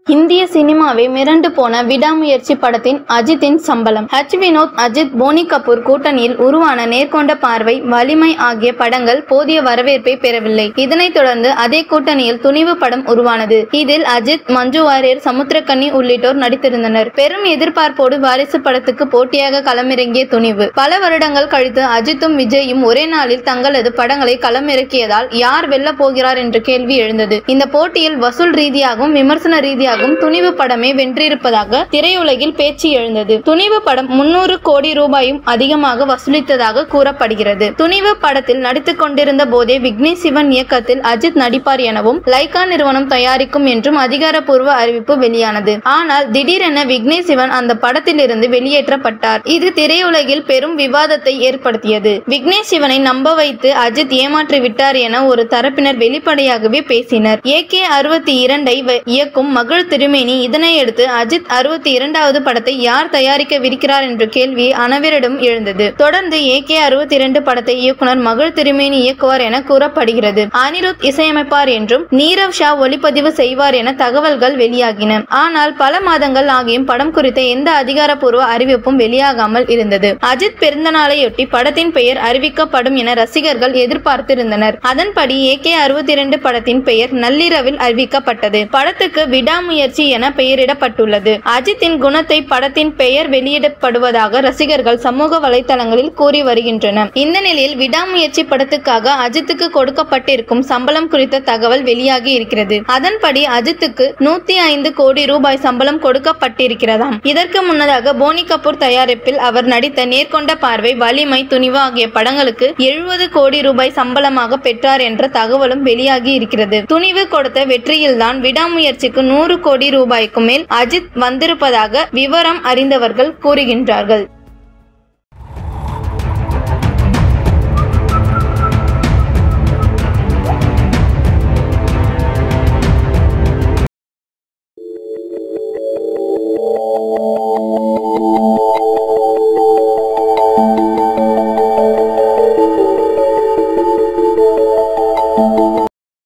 இந்திய சினிமாவை மிரண்டு போன விடாமுயற்சி படத்தின் அஜித்தின் சம்பளம் ஹச் வினோத் அஜித் போனி கபூர் கூட்டணியில் உருவான நேர்கொண்ட பார்வை வலிமை ஆகிய படங்கள் போதிய வரவேற்பை பெறவில்லை இதனைத் தொடர்ந்து அதே கூட்டணியில் துணிவு படம் உருவானது இதில் அஜித் மஞ்சு வாரியர் சமுத்திரக்கனி உள்ளிட்டோர் நடித்திருந்தனர் பெரும் எதிர்பார்ப்போடு வாரிசு படத்துக்கு போட்டியாக களமிறங்கிய துணிவு பல வருடங்கள் கழித்து அஜித்தும் விஜயும் ஒரே நாளில் தங்களது படங்களை களமிறக்கியதால் யார் வெல்லப் போகிறார் என்ற கேள்வி எழுந்தது இந்த போட்டியில் வசூல் ரீதியாகவும் விமர்சன ரீதியாகவும் துணிவு படமே வென்றிருப்பதாக திரையுலகில் பேச்சு எழுந்தது துணிவு படம் முன்னூறு கோடி ரூபாயும் அதிகமாக வசூலித்ததாக கூறப்படுகிறது துணிவு படத்தில் நடித்துக் கொண்டிருந்த போதே விக்னேஷ் சிவன் இயக்கத்தில் அஜித் நடிப்பார் எனவும் லைகா நிறுவனம் தயாரிக்கும் என்றும் அதிகாரப்பூர்வ அறிவிப்பு வெளியானது ஆனால் திடீரென விக்னேஷ் சிவன் அந்த படத்திலிருந்து வெளியேற்றப்பட்டார் இது திரையுலகில் பெரும் விவாதத்தை ஏற்படுத்தியது விக்னேஷ் சிவனை நம்ப வைத்து அஜித் ஏமாற்றி விட்டார் என ஒரு தரப்பினர் வெளிப்படையாகவே பேசினர் ஏ கே அறுபத்தி இரண்டை இயக்கும் மகள் திருமேனி இதனையடுத்து அஜித் அறுபத்தி இரண்டாவது படத்தை யார் தயாரிக்கவிருக்கிறார் என்ற கேள்வி அனைவரிடம் எழுந்தது தொடர்ந்து ஏ கே அறுபத்தி இரண்டு படத்தை இயக்குனர் மகள் திருமேனி இயக்குவார் என கூறப்படுகிறது அனிருத் இசையமைப்பார் என்றும் நீரவ் ஷா ஒளிப்பதிவு செய்வார் என தகவல்கள் வெளியாகின ஆனால் பல மாதங்கள் ஆகியும் படம் குறித்த எந்த அதிகாரப்பூர்வ அறிவிப்பும் வெளியாகாமல் இருந்தது அஜித் பிறந்தநாளையொட்டி படத்தின் பெயர் அறிவிக்கப்படும் என ரசிகர்கள் எதிர்பார்த்திருந்தனர் அதன்படி ஏ கே அறுபத்தி இரண்டு படத்தின் பெயர் நள்ளிரவில் அறிவிக்கப்பட்டது படத்துக்கு விடாமுயற்சி என பெயரிடப்பட்டுள்ளது அஜித்தின் குணத்தை படத்தின் பெயர் வெளியிடப்படுவதாக ரசிகர்கள் சமூக வலைதளங்களில் கூறி வருகின்றனர் இந்த நிலையில் விடாமுயற்சி படத்துக்காக அஜித்துக்கு கொடுக்கப்பட்டிருக்கும் சம்பளம் குறித்த தகவல் வெளியாகி இருக்கிறது அதன்படி அஜித்துக்கு நூத்தி ஐந்து கோடி ரூபாய் சம்பளம் கொடுக்கப்பட்டிருக்கிறதாம் இதற்கு முன்னதாக போனி கபூர் தயாரிப்பில் அவர் நடித்த நேர்கொண்ட பார்வை வலிமை துணிவு ஆகிய படங்களுக்கு எழுபது கோடி ரூபாய் சம்பளமாக பெற்றார் என்ற தகவலும் வெளியாகி இருக்கிறது துணிவு கொடுத்த வெற்றியில்தான் விடாமுயற்சிக்கு நூறு கோடி ரூபாய்க்கு மேல் அஜித் வந்திருப்பதாக விவரம் அறிந்தவர்கள் கூறுகின்றார்கள்